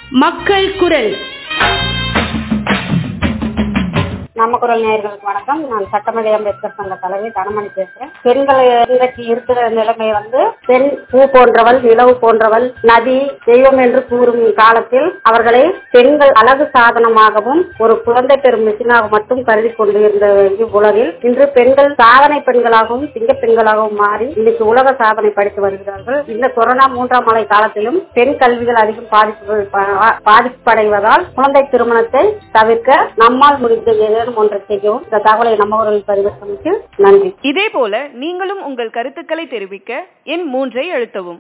மக்கள் குரல் நம்ம குரல் நேயர்களுக்கு வணக்கம் நான் சட்டமேதை அம்பேத்கர் சங்க தலைவி தனமணி பேசுறேன் பெண்கள் இன்றைக்கு இருக்கிற நிலைமை வந்து பெண் பூ போன்றவள் நிலவு போன்றவள் நதி தெய்வம் என்று கூறும் காலத்தில் அவர்களை பெண்கள் அழகு சாதனமாகவும் ஒரு குழந்தை பெறும் மிஷினாக மட்டும் கருதி கொண்டு இருந்த இவ்வுலகில் இன்று பெண்கள் சாதனை பெண்களாகவும் சிங்க பெண்களாகவும் மாறி இன்னைக்கு உலக சாதனை படித்து வருகிறார்கள் இந்த கொரோனா மூன்றாம் அலை காலத்திலும் பெண் கல்விகள் அதிகம் பாதிப்பு பாதிப்படைவதால் குழந்தை திருமணத்தை தவிர்க்க நம்மால் முடிந்த ஏதேனும் ஒன்றை செய்யவும் இந்த தகவலை நம்ம ஊரில் பரிவர்த்தனைக்கு நன்றி இதே போல நீங்களும் உங்கள் கருத்துக்களை தெரிவிக்க எண் மூன்றை அழுத்தவும்